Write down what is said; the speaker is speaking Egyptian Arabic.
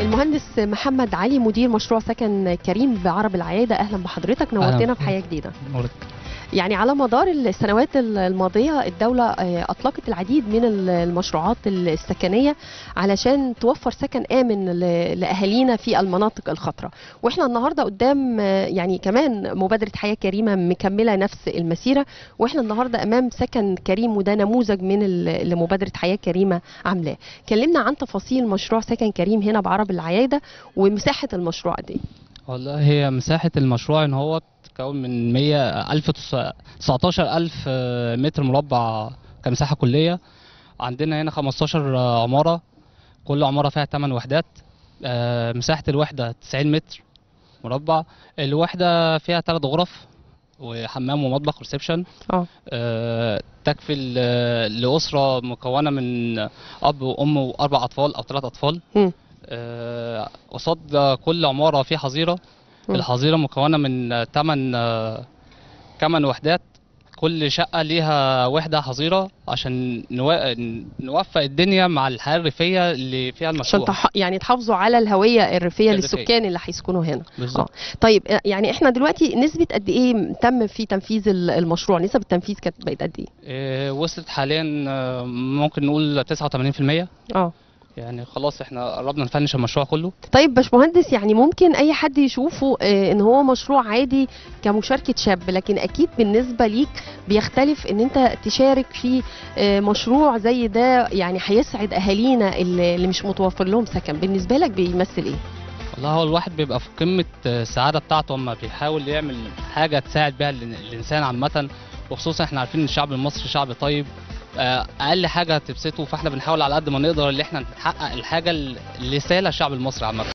المهندس محمد علي مدير مشروع سكن كريم بعرب العياده اهلا بحضرتك نورتنا أهلاً. في حياه جديده نورك. يعني على مدار السنوات الماضيه الدوله آه، اطلقت العديد من المشروعات السكنيه علشان توفر سكن امن ل- لاهالينا في المناطق الخطره واحنا النهارده قدام آه، يعني كمان مبادره حياه كريمه مكمله نفس المسيره واحنا النهارده امام سكن كريم وده نموذج من ال- اللي مبادره حياه كريمه عاملاه كلمنا عن تفاصيل مشروع سكن كريم هنا بعرب العياده ومساحه المشروع قد ايه والله هي مساحة المشروع ان هو تكون من 100 ألف 19 ألف متر مربع كمساحة كلية عندنا هنا 15 عمارة كل عمارة فيها 8 وحدات آه، مساحة الوحدة 90 متر مربع الوحدة فيها ثلاث غرف وحمام ومطبخ ريسبشن اه آه، تكفي ل- لأسرة مكونة من أب وأم وأربع أطفال أو ثلاث أطفال مم. آه، قصاد كل عمارة في حظيرة مم. الحظيرة مكونة من 8 8 وحدات كل شقة ليها وحدة حظيرة عشان نوا- نوفق الدنيا مع الحياة الريفية اللي فيها عشان المشروع تح... يعني تحافظوا على الهويه الريفيه الريفية. للسكان اللي هيسكنوا هنا بالظبط طيب آه، يعني احنا دلوقتي نسبة قد ايه تم في تنفيذ ال- المشروع نسب التنفيذ كانت بقت قد ايه آه، وصلت حاليا آه، ممكن نقول 89% اه يعني خلاص احنا قربنا نفنش المشروع كله طيب باشمهندس يعني ممكن اي حد يشوفه آه، ان هو مشروع عادي كمشاركة شاب لكن اكيد بالنسبة ليك بيختلف ان انت تشارك في آه، مشروع زي ده يعني هيسعد اهالينا اللي اللي مش متوفر لهم سكن بالنسبة لك بيمثل ايه والله هو الواحد بيبقى في قمة السعادة بتاعته اما بيحاول يعمل حاجة تساعد بيها ال- الإنسان عامة وخصوصا احنا عارفين ان الشعب المصري شعب طيب آه، أقل حاجة تبسطه فاحنا بنحاول على قد ما نقدر ان احنا نحقق الحاجة اللي يستاهلها الشعب المصري عامة